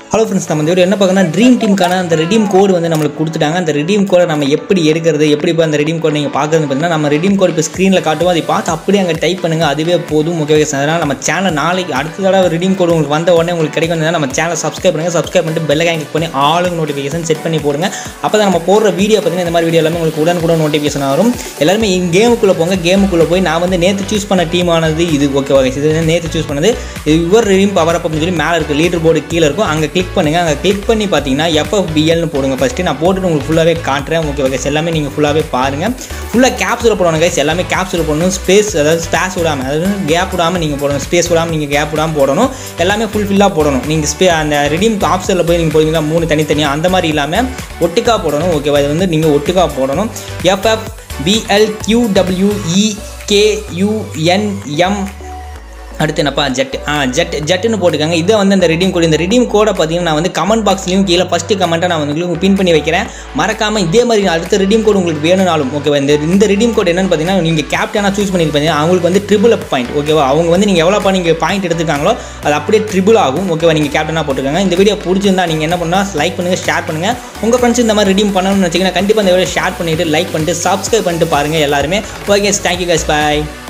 hello friends நம்ம இந்த video என்ன பார்க்கணும் ட்ரீம் டீமுக்கான அந்த ரெடீம் கோடு வந்து நம்மளுக்கு கொடுத்துட்டாங்க அந்த ரெடீம் கோடை நம்ம எப்படி எடுக்கிறது எப்படி இப்போ அந்த ரெடீம் கோட் நீங்கள் பார்க்குறது பார்த்தீங்கன்னா நம்ம ரெடீம் கோட் இப்போ ஸ்க்ரீனில் காட்டுவோம் அதை பார்த்து அப்படியே அங்கே டைப் பண்ணுங்கள் அதுவே போதும் முக்கிய அதனால் நம்ம சேனல் நாளைக்கு அடுத்த தடவை ரெடீம் கோடு உங்களுக்கு வந்த உடனே உங்களுக்கு கிடைக்கும் நம்ம சேனலை சப்ஸ்கிரைப் பண்ணுங்கள் சப்ஸ்கிரைப் பண்ணிட்டு பெல் கிளிக் பண்ணி ஆளுங்க நோட்டிஃபிகேஷன் செட் பண்ணி போடுங்க அப்போ தான் நம்ம போடுற வீடியோ பார்த்தீங்கன்னா இந்த மாதிரி வீடியோ எல்லாமே உங்களுக்கு உடனுக்குடன் நோட்டிஃபிகேஷன் வரும் எல்லாருமே கேமுக்குள்ளே போங்க கேமுக்குள்ளே போய் நான் வந்து நேற்று சூஸ் பண்ண டீமானது இது ஓகே ஓகே இது நேற்று சூஸ் பண்ணது இது யுவர் ரெடீம் பவர் அப் அப்படின்னு சொல்லி மேலே இருக்குது லீடர் போர்டு கீழே இருக்கும் அங்கே கிளிக் பண்ணுங்கள் அங்கே கிளிக் பண்ணி பார்த்தீங்கன்னா எஃப்எஃபிஎல்னு போடுங்க ஃபஸ்ட்டு நான் போட்டுட்டு உங்களுக்கு ஃபுல்லாகவே காட்டுறேன் ஓகே ஓகே எல்லாமே நீங்கள் ஃபுல்லாகவே பாருங்கள் ஃபுல்லாக கேப்ஸில் போடணும் கைஸ் எல்லாமே கேப்ஸில் போடணும் ஸ்பேஸ் அதாவது ஸ்பேஸ் விடாமல் அதாவது கேப் விடாமல் நீங்கள் போடணும் ஸ்பேஸ் விடாமல் நீங்கள் கேப் விடாமல் போடணும் எல்லாமே ஃபுல் ஃபில்லாக போடணும் நீங்கள் ஸ்பே அந்த ரெடீம் ஆப்ஷனில் போய் நீங்கள் போடுவீங்களா மூணு தனித்தனியாக அந்த மாதிரி இல்லாமல் ஒட்டுக்கா போடணும் ஓகேவா இது வந்து நீங்கள் ஒட்டுக்கா போடணும் எஃப்எஃப் பிஎல் கியூடபிள்யூஇ கேயூஎன்எம் அடுத்து என்னப்பா ஜெட் ஆ ஜெட் ஜெட்டுன்னு போட்டுக்காங்க இதை வந்து அந்த ரெடீம் கோட் இந்த ரெடீம் கோடை பார்த்தீங்கன்னா நான் வந்து கமெண்ட் பாக்ஸ்லையும் கீழே ஃபஸ்ட்டு கமெண்ட்டை நான் வந்து உங்களுக்கு பின் பண்ணி வைக்கிறேன் மறக்காமல் இதே மாதிரி அடுத்த ரெடீம் கோட் உங்களுக்கு வேணும்னாலும் ஓகேவா இந்த இந்த ரெடீம் கோட் என்னன்னு பார்த்தீங்கன்னா நீங்கள் கேப்டனாக சூஸ் பண்ணியிருப்பீங்க அவங்களுக்கு வந்து ட்ரிபிள் அப் பாயிண்ட் ஓகேவா அவங்க வந்து நீங்கள் எவ்வளோப்பா நீங்கள் பாயிண்ட் எடுத்துருக்காங்களோ அது அப்படியே ட்ரிபிள் ஆகும் ஓகேவா நீங்கள் கேப்டனாக போட்டுருக்காங்க இந்த வீடியோ பிடிச்சிருந்தா நீங்கள் என்ன பண்ணால் லைக் பண்ணுங்கள் ஷேர் பண்ணுங்கள் உங்கள் ஃப்ரெண்ட்ஸ் இந்த மாதிரி ரெடீம் பண்ணணும்னு வச்சிங்கன்னா கண்டிப்பாக இந்த வீடியோ ஷேர் பண்ணிவிட்டு லைக் பண்ணிட்டு சப்ஸ்கிரைப் பண்ணிட்டு பாருங்கள் எல்லாருமே ஓகே தேங்க்யூ கைஸ் பாய்